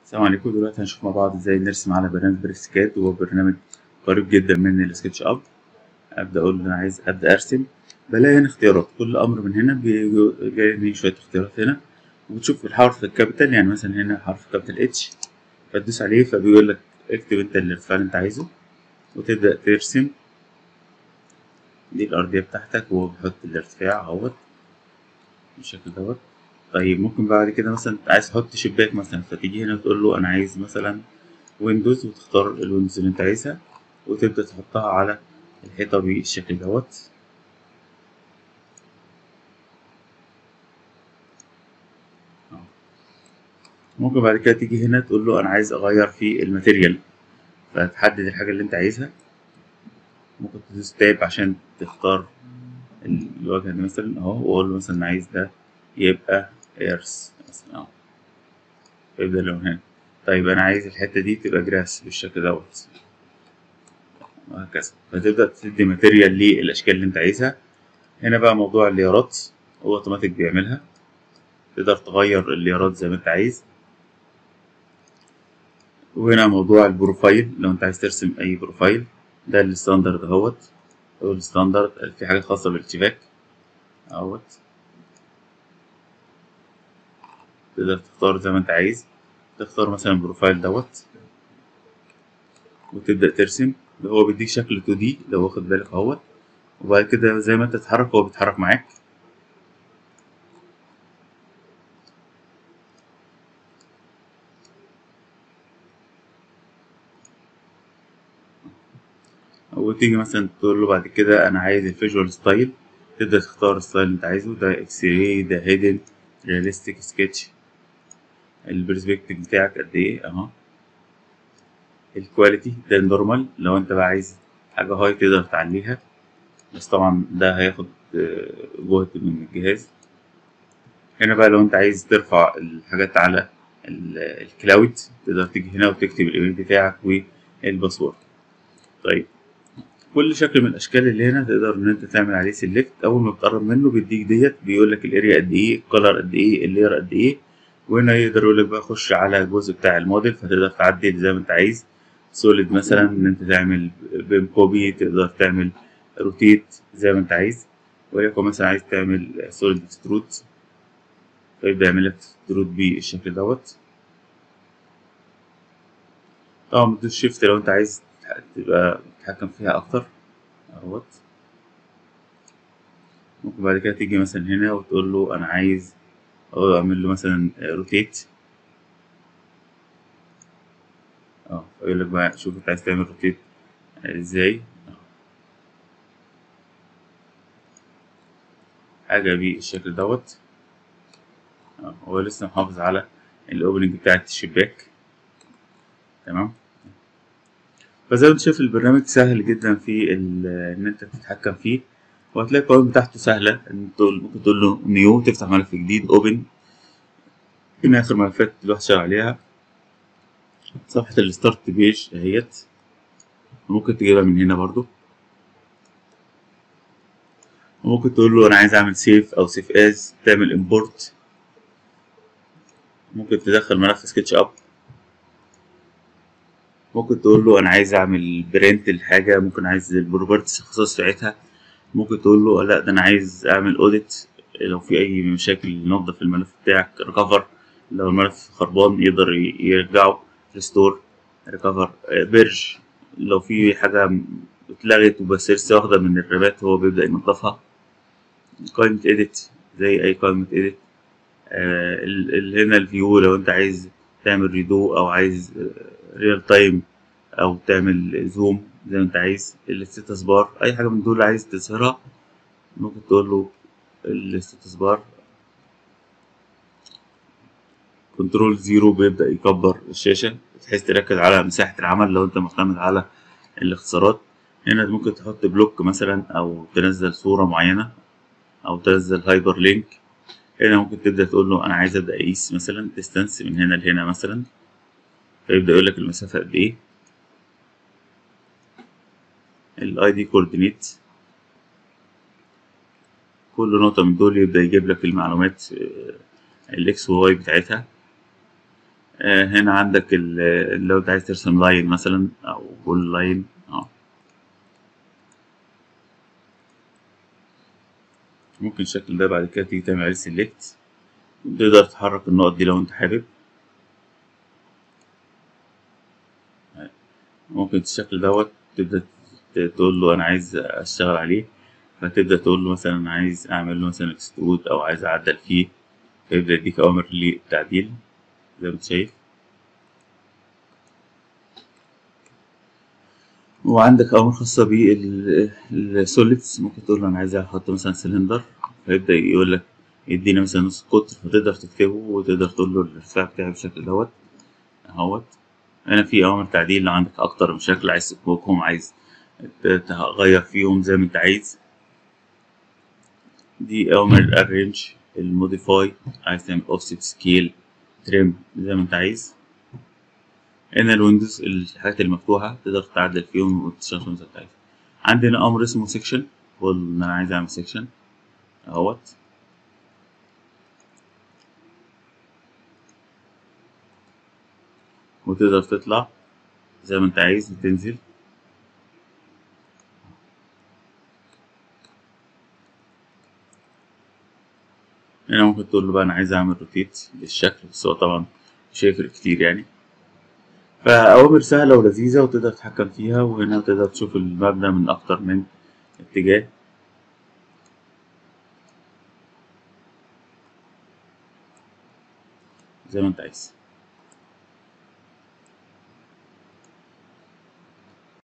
السلام عليكم دلوقتي هنشوف مع بعض ازاي نرسم على برنامج بريسكات وهو برنامج قريب جدا من السكتش اب ابدا اقول انا عايز ابدا ارسم بلاقي هنا اختيارات كل امر من هنا بيجي- جاي لي شويه اختيارات هنا وبتشوف الحرف الكابيتال يعني مثلا هنا حرف كابيتال اتش فتدوس عليه فبيقول لك اكتب انت الارتفاع اللي انت عايزه وتبدا ترسم دي الارضيه بتاعتك وهو بيحط الارتفاع اهوت بالشكل دوت طيب ممكن بعد كده مثلا عايز تحط شباك مثلا فتيجي هنا وتقول له انا عايز مثلا ويندوز وتختار الويندوز اللي انت عايزها وتبدأ تحطها على الحيطة بالشكل دوت أهو. ممكن بعد كده تيجي هنا تقول له انا عايز اغير في الماتيريال فتحدد الحاجة اللي انت عايزها ممكن تدوس تاب عشان تختار الواجهة دي مثلا اهو واقول له مثلا عايز ده يبقى ايرس مثلا اهو يبدأ اللون هنا طيب انا عايز الحتة دي تبقى جراس بالشكل دوت وهكذا فتبدأ تدي ماتيريال للأشكال اللي أنت عايزها هنا بقى موضوع الليارات هو اوتوماتيك بيعملها تقدر تغير الليارات زي ما أنت عايز وهنا موضوع البروفايل لو أنت عايز ترسم أي بروفايل ده الستاندرد اهوت هو الستاندرد في حاجات خاصة بالارتباك اهوت تقدر تختار زي ما أنت عايز تختار مثلا البروفايل دوت وتبدأ ترسم هو بيديك شكل 2 دي لو واخد بالك اهوت وبعد كده زي ما انت تتحرك هو بيتحرك معاك وتيجي مثلا تقول له بعد كده انا عايز الفيجوال ستايل تبدأ تختار الستايل اللي انت عايزه ده اكس راي ده هيدن رياليستيك سكتش البرسبكتيف بتاعك قد ايه اهو الكواليتي ده النورمال لو انت بقى عايز حاجة هاي تقدر تعليها بس طبعا ده هياخد آه، جهد من الجهاز هنا بقى لو انت عايز ترفع الحاجات على ال- الكلاود تقدر تيجي هنا وتكتب الايميل بتاعك والباسورد طيب كل شكل من الاشكال اللي هنا تقدر ان انت تعمل عليه سيلكت اول ما بتقرب منه بيديك ديت بيقول لك الاريا قد ايه الكلر قد ايه اللير قد ايه وهنا يقدر يقول لك بقى خش على الجزء بتاع الموديل فتقدر تعدل زي ما انت عايز سوليد مثلا ان انت تعمل بيم كوبي تقدر تعمل روتيت زي ما انت عايز وليكن مثلا عايز تعمل سوليد اكسترود فيبدأ يعمل لك اكسترود بالشكل دوت طبعا بتدوس شيفت لو انت عايز تبقى تتحكم فيها اكتر اهوت ممكن بعد كده تيجي مثلا هنا وتقول له انا عايز او اعمل له مثلا روتيت اه فيقول لك بقى شوف انت عايز تعمل روتيت ازاي حاجة بالشكل دوت اه هو لسه محافظ على الاوبننج بتاعت الشباك تمام فزي ما انت شايف البرنامج سهل جدا في ال- ان انت تتحكم فيه وهتلاقي القوائم بتاعته سهلة ان تقول ممكن تقول له نيو تفتح ملف جديد اوبن هنا اخر ملفات الواحد شغال عليها صفحة الستارت بيج اهيت ممكن تجيبها من هنا برضو وممكن تقول له انا عايز اعمل سيف او سيف از تعمل امبورت ممكن تدخل ملف سكتش اب ممكن تقول له انا عايز اعمل برنت الحاجة ممكن عايز البروبرتيز الخصائص بتاعتها ممكن تقول له لا ده انا عايز اعمل اوديت لو في اي مشاكل ينظف الملف بتاعك ريكفر لو الملف خربان يقدر ي- يرجعه ريستور ريكفر بيرج لو في حاجة اتلغت وبس لسه واخدة من الرامات هو بيبدأ ينظفها قائمة edit زي أي قائمة edit آه ال- ال- هنا الفيو لو أنت عايز تعمل ريدو أو عايز ريال تايم أو تعمل زوم زي ما أنت عايز الستاتس بار أي حاجة من دول عايز تظهرها ممكن تقول له الستاتس بار كنترول زيرو بيبدأ يكبر الشاشة بحيث تركز على مساحة العمل لو أنت معتمد على الاختصارات هنا ممكن تحط بلوك مثلا أو تنزل صورة معينة أو تنزل هايبر لينك هنا ممكن تبدأ تقول له أنا عايز أبدأ أقيس مثلا ديستانس من هنا لهنا مثلا فيبدأ يقول لك المسافة قد إيه الاي دي كوردينيت كل نقطة من دول يبدأ يجيب لك المعلومات الاكس وواي بتاعتها آه، هنا عندك ال- لو انت عايز ترسم لاين مثلا او كل لاين اه ممكن الشكل ده بعد كده تيجي تعمل عليه سيلكت تقدر تحرك النقط دي لو انت حابب ممكن الشكل دوت تبدأ ت- تقول له أنا عايز أشتغل عليه فتبدأ تقول له مثلا أنا عايز أعمل له مثلا اكسترود أو عايز أعدل فيه فيبدأ يديك أوامر للتعديل زي ما أنت شايف وعندك أوامر خاصة بالسوليدز ممكن تقول له أنا عايز أحط مثلا سلندر فيبدأ يقول لك يدينا مثلا نص قطر فتقدر تكتبه وتقدر تقول له الارتفاع بتاعي بالشكل دوت اهوت هنا في أوامر تعديل لو عندك أكتر من شكل عايز تطبقهم عايز ت- تغير فيهم زي ما أنت عايز دي أوامر الأرينج الموديفاي عايز تعمل أوفست سكيل تريم زي ما أنت عايز هنا الويندوز الحاجات المفتوحة تقدر تعدل فيهم وتشتغل زي ما أنت عايز عندنا أمر اسمه سيكشن قول إن أنا عايز أعمل سيكشن أهوت وتقدر تطلع زي ما أنت عايز وتنزل هنا ممكن تقول له بقى أنا عايز أعمل روتيت للشكل بس هو طبعا مش هيفرق كتير يعني فأوامر سهلة ولذيذة وتقدر تتحكم فيها وهنا تقدر تشوف المبنى من أكتر من اتجاه زي ما أنت عايز